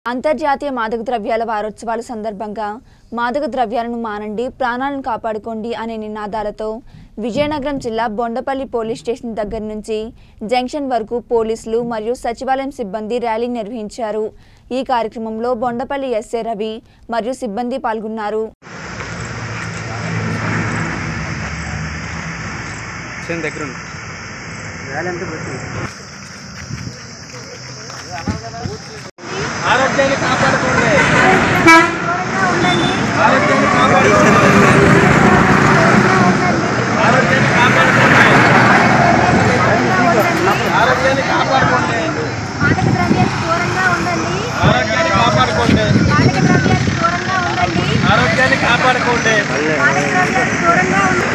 అంతర్జాతీయ మాదక ద్రవ్యాల వారోత్సవాల సందర్భంగా మాదక ద్రవ్యాలను మానండి ప్రాణాలను కాపాడుకోండి అనే నినాదాలతో విజయనగరం జిల్లా బొండపల్లి పోలీస్ స్టేషన్ దగ్గర నుంచి జంక్షన్ వరకు పోలీసులు మరియు సచివాలయం సిబ్బంది ర్యాలీ నిర్వహించారు ఈ కార్యక్రమంలో బొండపల్లి ఎస్ఏ రవి మరియు సిబ్బంది పాల్గొన్నారు స్టేషన్ దగ్గర ఉంది ఆరోగ్యాన్ని కాపాడుకోండి ఆరోగ్యాన్ని కాపాడుకోండి ఆరోగ్యాన్ని కాపాడుకోండి ఆరోగ్యాన్ని కాపాడుకోండి మాదక ద్రవ్యాలకు దూరంగా ఉండండి ఆరోగ్యాన్ని కాపాడుకోండి మాదక ద్రవ్యాలకు దూరంగా ఉండండి ఆరోగ్యాన్ని కాపాడుకోండి మాదక ద్రవ్యాలకు దూరంగా ఉండండి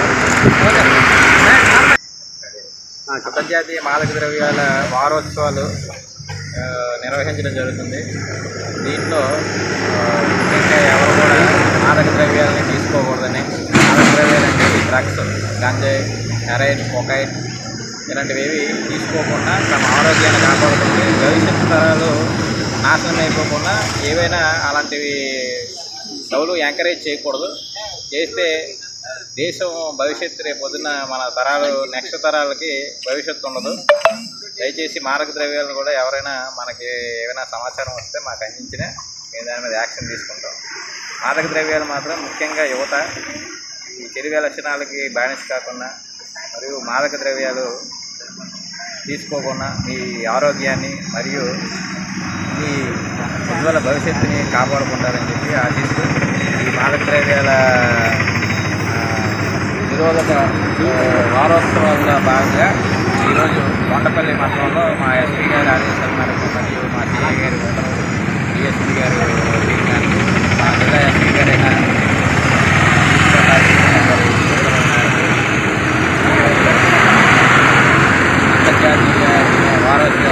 అంతర్జాతీయ మాదక ద్రవ్యాల వారోత్సవాలు ఆ, నిర్వహించడం జరుగుతుంది దీంట్లో ఆ, ముఖ్యంగా ఎవరు కూడా మాదక ద్రవ్యాలని తీసుకోకూడదని మాదక ద్రవ్యాలంటే ఈ డ్రగ్స్ గంజాయి హెరైన్ కొకైన్ ఇలాంటివి ఏవి తీసుకోకుండా తమ ఆరోగ్యాన్ని కాపాడుకుంటే భవిష్యత్తు తరాలు నాశనం అయిపోకుండా ఏవైనా అలాంటివి డబ్బులు ఎంకరేజ్ చేయకూడదు చేస్తే దేశం భవిష్యత్తు రేపు పొద్దున్న మన తరాలు నెక్స్ట్ తరాలకి భవిష్యత్తు ఉండదు దయచేసి మారక ద్రవ్యాలను కూడా ఎవరైనా మనకి ఏమైనా సమాచారం వస్తే మాకు అందించిన మేము దాని మీద యాక్షన్ తీసుకుంటాం మాదక ద్రవ్యాలు మాత్రం ముఖ్యంగా యువత ఈ చెడు లక్షణాలకి బానిస కాకుండా మరియు మాదక ద్రవ్యాలు తీసుకోకుండా మీ ఆరోగ్యాన్ని మరియు మీ ఉజ్వల భవిష్యత్తుని కాపాడుకుంటారని చెప్పి ఆశిస్తూ ఈ మాదక ద్రవ్యాల ఆ, నిరోధక ఆ, వారోత్సవాల్లో భాగంగా ఈరోజు కొండపల్లి మండలంలో మా ఎస్పీ గారి ఆదేశాల మేరకు మరియు మా సిఐ గారి ఉత్తర్వులు డిఎస్పీ గారు మేరకు మా జిల్లా ఎస్పీ గారైన ఈశ్వర్ రాజశేఖర్ గారి ఉత్తర్వుల మేరకు ఈరోజు అంతర్జాతీయ వారోత్సవ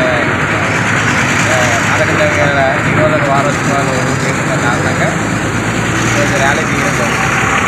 మాదక ద్రవ్యాల నిరోధక వారోత్సవాలు చేస్తున్న కారణంగా ఈరోజు ర్యాలీ తీయడం జరిగింది